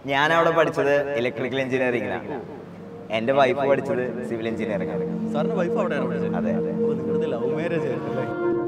ഞാൻ അവിടെ പഠിച്ചത് ഇലക്ട്രിക്കൽ എഞ്ചിനീയറിംഗിലാണ് എൻ്റെ വൈഫ് പഠിച്ചത് സിവിൽ എഞ്ചിനീയറിംഗ് ആണ് സാറിന്റെ വൈഫ് അവിടെയാണ് പഠിച്ചത് അതെ അതെ അപ്പോൾ നിങ്ങളുടെ ലവ് മാരേജ് ആയിരുന്നല്ലേ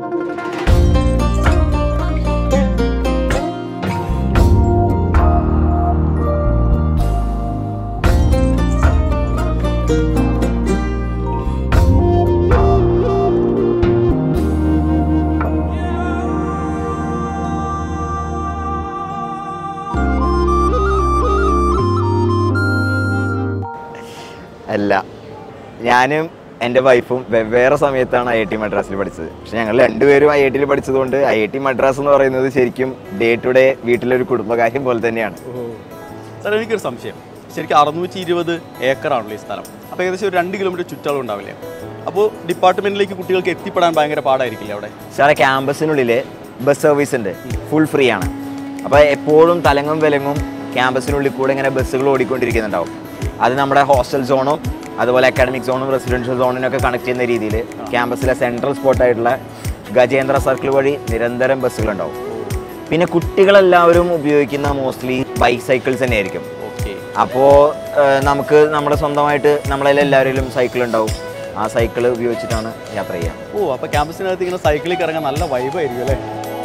അല്ല ഞാനും എൻ്റെ വൈഫും വെവ്വേറെ സമയത്താണ് ഐ ഐ ടി മദ്രാസിൽ പഠിച്ചത് പക്ഷെ ഞങ്ങൾ രണ്ടുപേരും ഐ ഐ ടിയിൽ പഠിച്ചതുകൊണ്ട് ഐ ഐ ടി മദ്രാസ് എന്ന് പറയുന്നത് ശരിക്കും ഡേ ടു ഡേ വീട്ടിലൊരു കുടുംബകാര്യം പോലെ തന്നെയാണ് സാർ എനിക്കൊരു സംശയം ശരിക്കും അറുന്നൂറ്റി ഇരുപത് ഏക്കറാണല്ലോ ഈ സ്ഥലം അപ്പോൾ ഏകദേശം ഒരു രണ്ട് കിലോമീറ്റർ ചുറ്റളവ് ഉണ്ടാവില്ലേ അപ്പോൾ ഡിപ്പാർട്ട്മെന്റിലേക്ക് കുട്ടികൾക്ക് എത്തിപ്പെടാൻ ഭയങ്കര പാടായിരിക്കില്ലേ അവിടെ സാറെ ക്യാമ്പസിനുള്ളിൽ ബസ് സർവീസ് ഉണ്ട് ഫുൾ ഫ്രീ ആണ് അപ്പോൾ എപ്പോഴും തലങ്ങും വിലങ്ങും ക്യാമ്പസിനുള്ളിൽ കൂടെ ഇങ്ങനെ ബസ്സുകൾ ഓടിക്കൊണ്ടിരിക്കുന്നുണ്ടാവും അത് നമ്മുടെ ഹോസ്റ്റൽ സോണും അതുപോലെ അക്കാഡമിക് സോണും റെസിഡൻഷ്യൽ സോണിനൊക്കെ കണക്ട് ചെയ്യുന്ന രീതിയിൽ ക്യാമ്പസിലെ സെൻട്രൽ സ്പോട്ടായിട്ടുള്ള ഗജേന്ദ്ര സർക്കിൾ വഴി നിരന്തരം ബസ്സുകളുണ്ടാവും പിന്നെ കുട്ടികളെല്ലാവരും ഉപയോഗിക്കുന്ന മോസ്റ്റ്ലി ബൈക്ക് സൈക്കിൾസ് തന്നെയായിരിക്കും ഓക്കെ അപ്പോൾ നമുക്ക് നമ്മുടെ സ്വന്തമായിട്ട് നമ്മളതിൽ എല്ലാവരിലും സൈക്കിൾ ഉണ്ടാവും ആ സൈക്കിൾ ഉപയോഗിച്ചിട്ടാണ് യാത്ര ചെയ്യുക ഓ അപ്പോൾ ക്യാമ്പസിനകത്ത് ഇങ്ങനെ സൈക്കിളിൽ ഇറങ്ങാൻ നല്ല വൈബായിരിക്കും അല്ലേ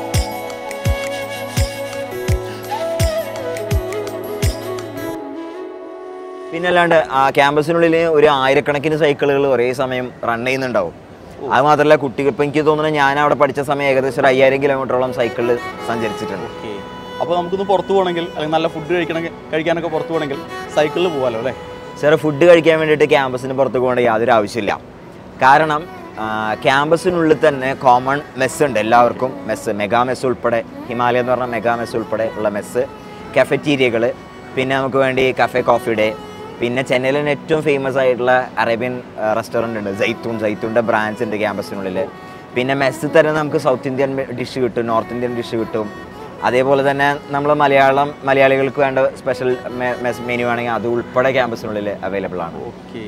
പിന്നെ അല്ലാണ്ട് ആ ക്യാമ്പസിനുള്ളിൽ ഒരു ആയിരക്കണക്കിന് സൈക്കിളുകൾ ഒരേ സമയം റൺ ചെയ്യുന്നുണ്ടാവും അത് മാത്രമല്ല കുട്ടികൾ ഇപ്പം എനിക്ക് തോന്നുന്നത് ഞാൻ അവിടെ പഠിച്ച സമയം ഏകദേശം ഒരു അയ്യായിരം കിലോമീറ്ററോളം സൈക്കിളിൽ സഞ്ചരിച്ചിട്ടുണ്ട് ഓക്കെ അപ്പോൾ നമുക്കൊന്ന് പുറത്ത് പോകണമെങ്കിൽ അല്ലെങ്കിൽ നല്ല ഫുഡ് കഴിക്കണമെങ്കിൽ കഴിക്കാനൊക്കെ പുറത്ത് പോകണമെങ്കിൽ സൈക്കിളിൽ പോകാമല്ലോ അല്ലേ സാറ് ഫുഡ് കഴിക്കാൻ വേണ്ടിയിട്ട് ക്യാമ്പസിന് പുറത്ത് പോകേണ്ട യാതൊരു ആവശ്യമില്ല കാരണം ആ, ക്യാമ്പസിനുള്ളിൽ തന്നെ കോമൺ മെസ്സ് ഉണ്ട് എല്ലാവർക്കും മെസ്സ് മെഗാ മെസ്സ് ഉൾപ്പെടെ ഹിമാലയ എന്ന് പറഞ്ഞ മെഗാ മെസ്സ് ഉൾപ്പെടെ ഉള്ള മെസ്സ് കഫറ്റീരിയകൾ പിന്നെ നമുക്ക് വേണ്ടി കഫേ കോഫി ഡേ പിന്നെ ചെന്നൈയിൽ തന്നെ ഏറ്റവും ഫേമസ് ആയിട്ടുള്ള അറേബ്യൻ റെസ്റ്റോറൻ്റ് ഉണ്ട് ജൈത്തൂൺ ജൈത്തൂണിൻ്റെ ബ്രാഞ്ച് ഉണ്ട് ക്യാമ്പസിനുള്ളിൽ പിന്നെ മെസ്സിൽ തന്നെ നമുക്ക് സൗത്ത് ഇന്ത്യൻ ഡിഷ് കിട്ടും നോർത്ത് ഇന്ത്യൻ ഡിഷ് കിട്ടും അതേപോലെ തന്നെ നമ്മൾ മലയാളം മലയാളികൾക്ക് വേണ്ട സ്പെഷ്യൽ മെസ് മെനു ആണെങ്കിൽ അത് ഉൾപ്പെടെ ക്യാമ്പസിനുള്ളിൽ അവൈലബിൾ ആണ് ഓക്കെ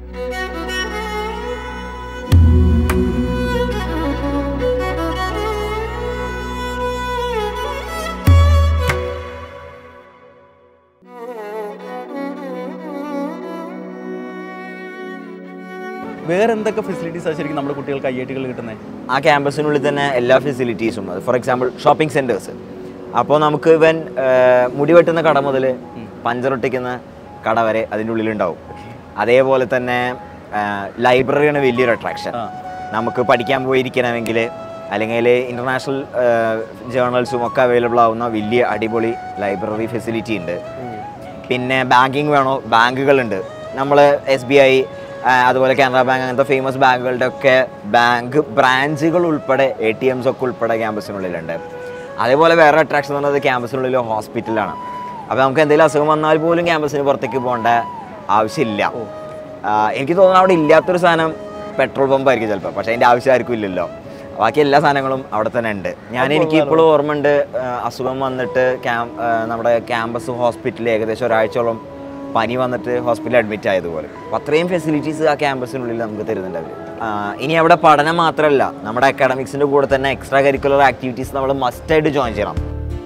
വേറെ എന്തൊക്കെ ഫെസിലിറ്റീസാണ് ശരിക്കും നമ്മുടെ കുട്ടികൾക്ക് ഐ ഐ ടികളിൽ കിട്ടുന്നത് ആ ക്യാമ്പസിനുള്ളിൽ തന്നെ എല്ലാ ഫെസിലിറ്റീസും ഫോർ എക്സാമ്പിൾ ഷോപ്പിംഗ് സെൻറ്റേഴ്സ് അപ്പോൾ നമുക്ക് ഇവൻ മുടി വെട്ടുന്ന കട മുതൽ പഞ്ചറൊട്ടിക്കുന്ന കട വരെ അതിൻ്റെ ഉള്ളിലുണ്ടാവും അതേപോലെ തന്നെ ലൈബ്രറിയാണ് വലിയൊരു അട്രാക്ഷൻ ആ. നമുക്ക് പഠിക്കാൻ പോയിരിക്കണമെങ്കിൽ അല്ലെങ്കിൽ ഇൻ്റർനാഷണൽ ജേർണൽസും ഒക്കെ അവൈലബിൾ ആവുന്ന വലിയ അടിപൊളി ലൈബ്രറി ഫെസിലിറ്റി ഉണ്ട് പിന്നെ ബാങ്കിങ് വേണോ ബാങ്കുകളുണ്ട് നമ്മൾ എസ് ബി ഐ അതുപോലെ കാനറ ബാങ്ക് അങ്ങനത്തെ ഫേമസ് ബാങ്കുകളുടെ ഒക്കെ ബാങ്ക് ബ്രാഞ്ചുകൾ ഉൾപ്പെടെ എ ടി എംസ് ഒക്കെ ഉൾപ്പെടെ ക്യാമ്പസിനുള്ളിലുണ്ട് അതേപോലെ വേറെ അട്രാക്ഷൻ എന്ന് പറയുന്നത് ക്യാമ്പസിനുള്ളിൽ ഹോസ്പിറ്റലാണ് അപ്പോൾ നമുക്ക് എന്തെങ്കിലും അസുഖം വന്നാൽ പോലും ക്യാമ്പസിന് പുറത്തേക്ക് പോകേണ്ട ആവശ്യമില്ല ആ, എനിക്ക് തോന്നുന്നു അവിടെ ഇല്ലാത്തൊരു സാധനം പെട്രോൾ പമ്പ് ആയിരിക്കും ചിലപ്പോൾ പക്ഷേ അതിൻ്റെ ആവശ്യം ആർക്കും ഇല്ലല്ലോ ബാക്കി എല്ലാ സാധനങ്ങളും അവിടെ തന്നെ ഉണ്ട് ഞാൻ എനിക്ക് ഇപ്പോഴും ഓർമ്മയുണ്ട് ആ, അസുഖം വന്നിട്ട് ക്യാം ആ, നമ്മുടെ ക്യാമ്പസ് ഹോസ്പിറ്റലിൽ ഏകദേശം ഒരാഴ്ചയോളം പനി വന്നിട്ട് ഹോസ്പിറ്റലിൽ അഡ്മിറ്റ് ആയതുപോലെ അപ്പോൾ അത്രയും ഫെസിലിറ്റീസ് ആ ക്യാമ്പസിനുള്ളിൽ നമുക്ക് തരുന്നുണ്ട് അവർ ഇനി അവിടെ പഠനം മാത്രമല്ല നമ്മുടെ അക്കാഡമിക്സിൻ്റെ കൂടെ തന്നെ എക്സ്ട്രാ കരിക്കുലർ ആക്ടിവിറ്റീസ് നമ്മൾ മസ്റ്റായിട്ട് ജോയിൻ ചെയ്യണം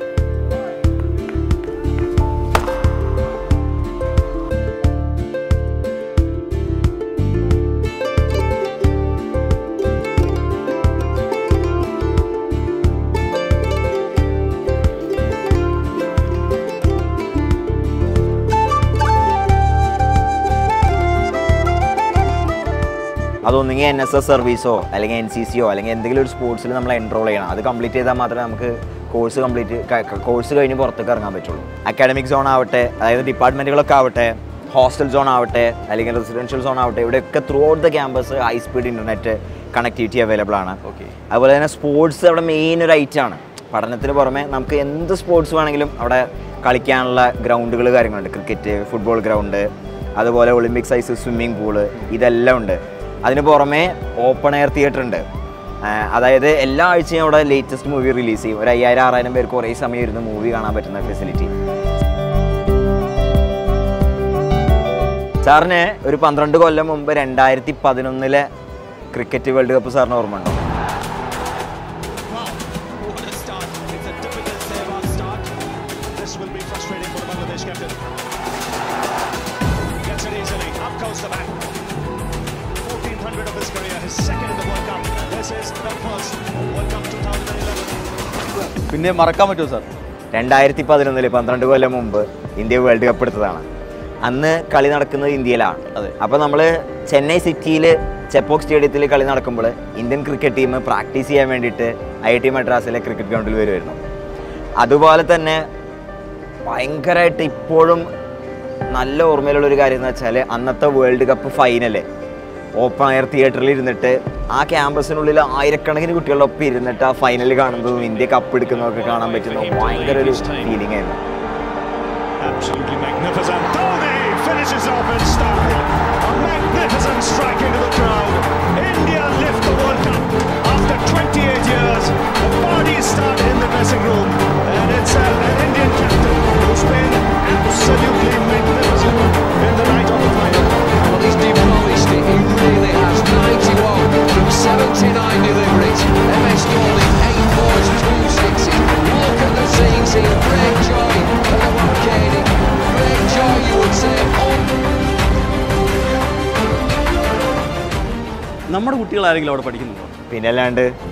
അതൊന്നെങ്കിൽ എൻ എസ് എസ് സർവീസോ അല്ലെങ്കിൽ എൻ സി സിയോ അല്ലെങ്കിൽ എന്തെങ്കിലും ഒരു സ്പോർട്സിൽ നമ്മൾ എൻറോൾ ചെയ്യണം അത് കംപ്ലീറ്റ് ചെയ്താൽ മാത്രമേ നമുക്ക് കോഴ്സ് കംപ്ലീറ്റ് കോഴ്സ് കഴിഞ്ഞ് പുറത്തേക്ക് ഇറങ്ങാൻ പറ്റുള്ളൂ അക്കാഡമിക് സോൺ ആവട്ടെ അതായത് ഡിപ്പാർട്ട്മെൻറ്റുകളൊക്കെ ആവട്ടെ ഹോസ്റ്റൽ സോൺ ആവട്ടെ അല്ലെങ്കിൽ റെസിഡൻഷ്യൽ സോൺ ആവട്ടെ ഇവിടെയൊക്കെ throughout the campus high speed internet connectivity available ആണ് ഓക്കെ അതുപോലെ തന്നെ സ്പോർട്സ് അവിടെ മെയിൻ ഒരു ഐറ്റം ആണ് പഠനത്തിന് പുറമെ നമുക്ക് എന്ത് സ്പോർട്സ് വേണമെങ്കിലും അവിടെ കളിക്കാനുള്ള ഗ്രൗണ്ടുകൾ കാര്യങ്ങളുണ്ട് ക്രിക്കറ്റ് ഫുട്ബോൾ ഗ്രൗണ്ട് അതുപോലെ ഒളിമ്പിക് സൈസ് സ്വിമ്മിംഗ് പൂള് ഇതെല്ലാം ഉണ്ട് അതിന് പുറമെ ഓപ്പൺ എയർ തിയേറ്റർ ഉണ്ട് ആ, അതായത് എല്ലാ ആഴ്ചയും അവിടെ ലേറ്റസ്റ്റ് മൂവി റിലീസ് ചെയ്യും ഒരു അയ്യായിരം ആറായിരം പേർക്ക് ഒരേ സമയം ഇരുന്ന് മൂവി കാണാൻ പറ്റുന്ന ഫെസിലിറ്റി സാറിന് ഒരു പന്ത്രണ്ട് കൊല്ലം മുമ്പ് രണ്ടായിരത്തി പതിനൊന്നിലെ ക്രിക്കറ്റ് വേൾഡ് കപ്പ് സാറിന് ഓർമ്മ ഉണ്ടോ What a start. It's a difficult save on start. This will be frustrating for the Bangladesh captain. Gets it easily. Up goes the back. 1400 of his career, his second in the World Cup. This is the first World Cup 2011. പിന്നെ മറക്കാൻ പറ്റുമോ sir രണ്ടായിരത്തി പതിനൊന്നിൽ പന്ത്രണ്ട് കൊല്ലം മുമ്പ് India world cup എടുത്തതാണ് അന്ന് കളി നടക്കുന്നത് ഇന്ത്യയിലാണ് അതെ. അപ്പോൾ നമ്മൾ ചെന്നൈ സിറ്റിയിൽ ചെപ്പോക്ക് സ്റ്റേഡിയത്തിൽ കളി നടക്കുമ്പോൾ ഇന്ത്യൻ ക്രിക്കറ്റ് ടീം പ്രാക്ടീസ് ചെയ്യാൻ വേണ്ടിയിട്ട് ഐ ടി മദ്രാസിലെ ക്രിക്കറ്റ് ഗ്രൗണ്ടിൽ വരുമായിരുന്നു അതുപോലെ തന്നെ ഭയങ്കരമായിട്ട് ഇപ്പോഴും നല്ല ഓർമ്മയിലുള്ള ഒരു കാര്യം എന്ന് വെച്ചാൽ അന്നത്തെ world cup final open air തിയേറ്ററിൽ ഇരുന്നിട്ട് ആ ക്യാമ്പസിനുള്ളിൽ ആയിരക്കണക്കിന് കുട്ടികളുടെ ഒപ്പം ഇരുന്നിട്ട് ആ ഫൈനൽ കാണുന്നതും ഇന്ത്യ കപ്പ് എടുക്കുന്നതൊക്കെ കാണാൻ പറ്റുന്ന ഭയങ്കര ഒരു ഫീലിംഗ് ആയിരുന്നു Absolutely magnificent. Dhoni finishes off in style. A magnificent strike into the crowd. India lift the World Cup after 28 years. The parties start in the dressing room, and it's uh, an Indian captain who's been absolutely magnificent in the night of the final. Well, he's demolished it. He really has. 91 from 79 deliveries. MS Dhoni, 8 fours, 2 sixes. Look at the scenes here. Great joy at the Wakeni. Great joy, you would say. Oh, നമ്മുടെ കുട്ടികൾ ആരെങ്കിലും അവിടെ പഠിക്കുന്നുണ്ടോ പിന്നെ അല്ലാണ്ട്